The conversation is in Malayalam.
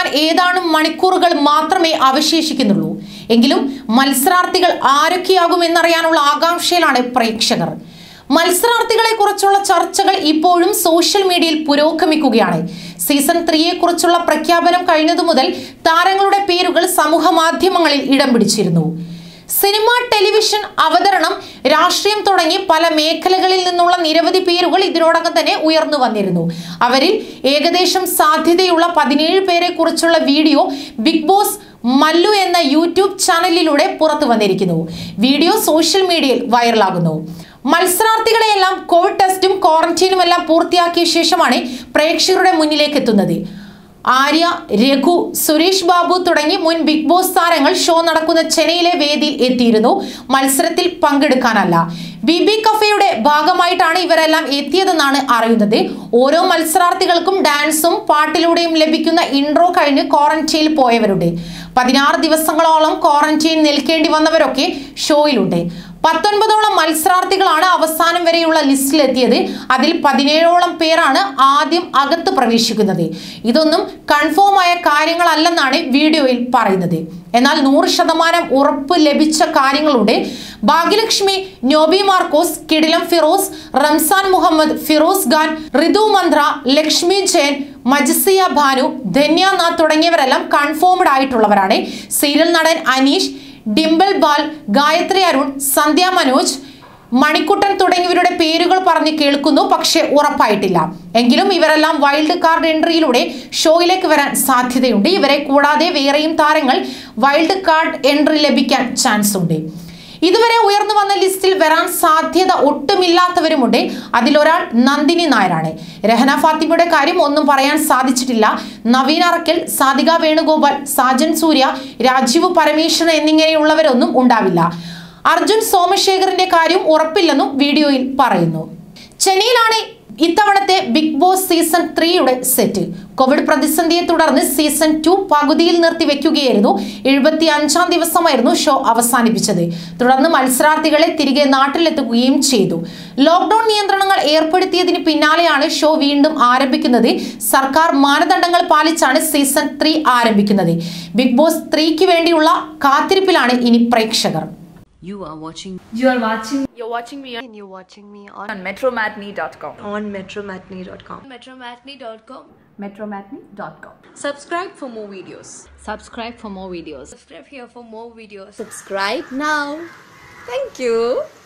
ഏതാനും മണിക്കൂറുകൾ മാത്രമേ അവശേഷിക്കുന്നുള്ളൂ എങ്കിലും മത്സരാർത്ഥികൾ ആരൊക്കെയാകുമെന്നറിയാനുള്ള ആകാംക്ഷയിലാണ് പ്രേക്ഷകർ മത്സരാർത്ഥികളെ കുറിച്ചുള്ള ചർച്ചകൾ ഇപ്പോഴും സോഷ്യൽ മീഡിയയിൽ പുരോഗമിക്കുകയാണ് സീസൺ ത്രീയെ കുറിച്ചുള്ള പ്രഖ്യാപനം കഴിഞ്ഞതു മുതൽ താരങ്ങളുടെ പേരുകൾ സമൂഹ മാധ്യമങ്ങളിൽ ഇടം പിടിച്ചിരുന്നു സിനിമ ടെലിവിഷൻ അവതരണം രാഷ്ട്രീയം തുടങ്ങി പല മേഖലകളിൽ നിന്നുള്ള നിരവധി പേരുകൾ ഇതിനോടകം തന്നെ ഉയർന്നു വന്നിരുന്നു അവരിൽ ഏകദേശം സാധ്യതയുള്ള പതിനേഴ് പേരെ കുറിച്ചുള്ള വീഡിയോ ബിഗ് ബോസ് മല്ലു എന്ന യൂട്യൂബ് ചാനലിലൂടെ പുറത്തു വന്നിരിക്കുന്നു വീഡിയോ സോഷ്യൽ മീഡിയയിൽ വൈറലാകുന്നു മത്സരാർത്ഥികളെയെല്ലാം കോവിഡ് ടെസ്റ്റും ക്വാറന്റീനും എല്ലാം പൂർത്തിയാക്കിയ ശേഷമാണ് പ്രേക്ഷകരുടെ മുന്നിലേക്ക് എത്തുന്നത് ആര്യ രഘു സുരേഷ് ബാബു തുടങ്ങി മുൻ ബിഗ് ബോസ് താരങ്ങൾ ഷോ നടക്കുന്ന ചെന്നൈയിലെ വേദിയിൽ എത്തിയിരുന്നു മത്സരത്തിൽ പങ്കെടുക്കാനല്ല ബി ബി കഫയുടെ ഭാഗമായിട്ടാണ് ഇവരെല്ലാം എത്തിയതെന്നാണ് അറിയുന്നത് ഓരോ മത്സരാർത്ഥികൾക്കും ഡാൻസും പാട്ടിലൂടെയും ലഭിക്കുന്ന ഇൻട്രോ കഴിഞ്ഞ് ക്വാറന്റൈനിൽ പോയവരുണ്ട് പതിനാറ് ദിവസങ്ങളോളം ക്വാറന്റൈൻ നിൽക്കേണ്ടി വന്നവരൊക്കെ ഷോയിലുണ്ട് പത്തൊൻപതോളം മത്സരാർത്ഥികളാണ് അവസാനം വരെയുള്ള ലിസ്റ്റിലെത്തിയത് അതിൽ പതിനേഴോളം പേരാണ് ആദ്യം അകത്ത് പ്രവേശിക്കുന്നത് ഇതൊന്നും കൺഫേം ആയ കാര്യങ്ങളല്ലെന്നാണ് വീഡിയോയിൽ പറയുന്നത് എന്നാൽ നൂറ് ശതമാനം ഉറപ്പ് ലഭിച്ച കാര്യങ്ങളുണ്ട് ഭാഗ്യലക്ഷ്മി നോബി മാർക്കോസ് കിടിലം ഫിറോസ് റംസാൻ മുഹമ്മദ് ഫിറോസ് ഖാൻ ഋതു മന്ത്ര ലക്ഷ്മി ജയൻ മജസിയ ഭാനു ധന്യനാഥ് തുടങ്ങിയവരെല്ലാം കൺഫേംഡ് ആയിട്ടുള്ളവരാണ് സീരിയൽ നടൻ അനീഷ് ഡിംബൽ ബാൽ ഗായത്രി അരുൺ സന്ധ്യ മനോജ് മണിക്കുട്ടൻ തുടങ്ങിയവരുടെ പേരുകൾ പറഞ്ഞ് കേൾക്കുന്നു പക്ഷെ ഉറപ്പായിട്ടില്ല എങ്കിലും ഇവരെല്ലാം വൈൽഡ് കാർഡ് എൻട്രിയിലൂടെ ഷോയിലേക്ക് വരാൻ സാധ്യതയുണ്ട് ഇവരെ കൂടാതെ വേറെയും താരങ്ങൾ വൈൽഡ് കാർഡ് എൻട്രി ലഭിക്കാൻ ചാൻസ് ഉണ്ട് ഇതുവരെ ഉയർന്നു വന്ന ലിസ്റ്റിൽ വരാൻ സാധ്യത ഒട്ടുമില്ലാത്തവരുമുണ്ട് അതിലൊരാൾ നന്ദിനി നായരാണ് രഹന ഫാത്തിമയുടെ കാര്യം ഒന്നും പറയാൻ സാധിച്ചിട്ടില്ല നവീൻ അറക്കൽ സാധിക വേണുഗോപാൽ സാജൻ സൂര്യ രാജീവ് പരമേശ്വരൻ എന്നിങ്ങനെയുള്ളവരൊന്നും ഉണ്ടാവില്ല അർജുൻ സോമശേഖറിന്റെ കാര്യം ഉറപ്പില്ലെന്നും വീഡിയോയിൽ പറയുന്നു ചെന്നൈയിലാണ് ഇത്തവണത്തെ ബിഗ് ബോസ് സീസൺ ത്രീയുടെ സെറ്റ് കോവിഡ് പ്രതിസന്ധിയെ തുടർന്ന് സീസൺ ടു പകുതിയിൽ നിർത്തി വെക്കുകയായിരുന്നു എഴുപത്തി അഞ്ചാം ദിവസമായിരുന്നു ഷോ അവസാനിപ്പിച്ചത് തുടർന്ന് മത്സരാർത്ഥികളെ തിരികെ നാട്ടിലെത്തുകയും ചെയ്തു ലോക്ക്ഡൌൺ നിയന്ത്രണങ്ങൾ ഏർപ്പെടുത്തിയതിന് പിന്നാലെയാണ് ഷോ വീണ്ടും ആരംഭിക്കുന്നത് സർക്കാർ മാനദണ്ഡങ്ങൾ പാലിച്ചാണ് സീസൺ ത്രീ ആരംഭിക്കുന്നത് ബിഗ് ബോസ് ത്രീക്ക് വേണ്ടിയുള്ള കാത്തിരിപ്പിലാണ് ഇനി പ്രേക്ഷകർ You are watching You are watching You're watching me and you're watching me on, on metromatney.com. on metromatney.com. metromatney.com. Metromatney.com. Subscribe for more videos. Subscribe for more videos. Subscribe here for more videos. Subscribe now. Thank you.